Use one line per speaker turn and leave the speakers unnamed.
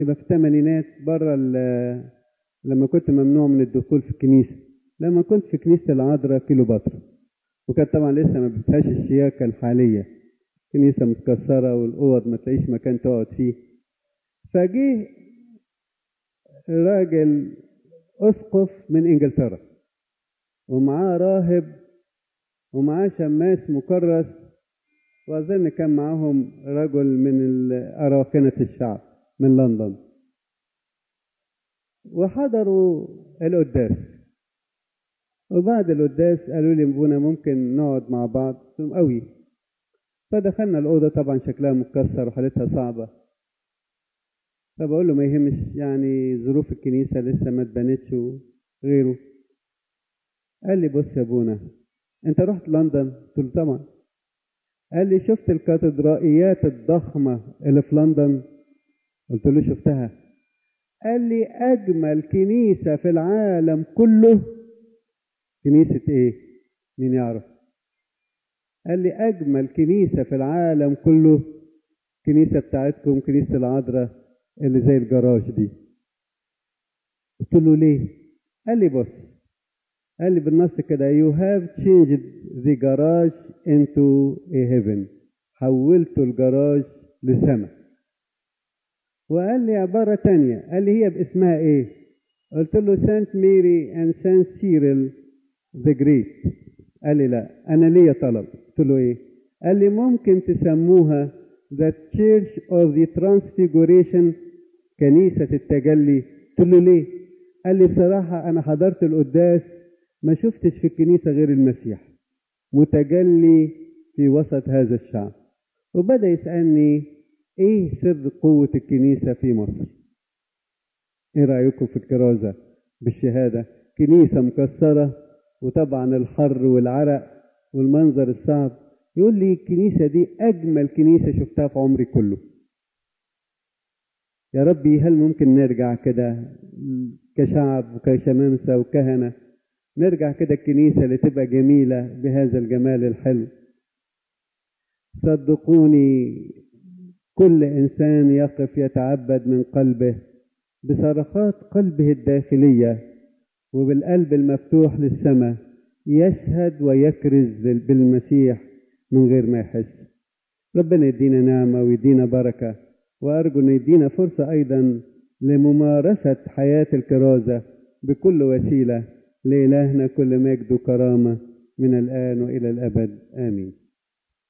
يبقى في الثمانينات بره لما كنت ممنوع من الدخول في الكنيسة لما كنت في كنيسة العذراء كيلو بطر وكانت طبعا لسه ما بتهاش الشياكة الحالية كنيسة متكسرة والأوض ما تلاقيش مكان تقعد فيه فجه راجل أسقف من إنجلترا ومعاه راهب ومعاه شماس مكرس وأظن كان معاهم رجل من أراكنة الشعب من لندن وحضروا القداس وبعد القداس قالوا لي ابونا ممكن نقعد مع بعض قلت قوي فدخلنا الأوضة طبعا شكلها متكسر وحالتها صعبة فبقول له ما يهمش يعني ظروف الكنيسة لسه ما اتبنتش وغيره قال لي بص يا ابونا انت رحت لندن قلت له طبعا قال لي شفت الكاتدرائيات الضخمة اللي في لندن قلت له شفتها قال لي أجمل كنيسة في العالم كله كنيسة إيه؟ مين يعرف؟ قال لي أجمل كنيسة في العالم كله كنيسة بتاعتكم كنيسة العذراء اللي زي الجراج دي قلت له ليه؟ قال لي بص قال لي بالنص كده you have changed the garage into a heaven حولت الجراج لسماء وقال لي عبارة تانية قال لي هي باسمها ايه قلت له سانت ميري and سانت سيريل the great قال لي لا انا ليا طلب قلت له ايه قال لي ممكن تسموها the church of the transfiguration كنيسة التجلي قلت له ليه قال لي بصراحة انا حضرت القداس ما شفتش في الكنيسة غير المسيح متجلي في وسط هذا الشعب وبدأ يسألني ايه سر قوة الكنيسة في مصر ايه رأيكم في الكرازة بالشهادة كنيسة مكسرة وطبعا الحر والعرق والمنظر الصعب يقول لي الكنيسة دي أجمل كنيسة شفتها في عمري كله يا ربي هل ممكن نرجع كده كشعب وكشمامسة وكهنة نرجع كده الكنيسة اللي تبقى جميلة بهذا الجمال الحلو صدقوني كل إنسان يقف يتعبد من قلبه بصرخات قلبه الداخلية وبالقلب المفتوح للسماء يشهد ويكرز بالمسيح من غير ما يحس ربنا يدينا نعمة ويدينا بركة وأرجو أن يدينا فرصة أيضا لممارسة حياة الكرازة بكل وسيلة لإلهنا كل مجد وكرامة من الآن وإلى الأبد آمين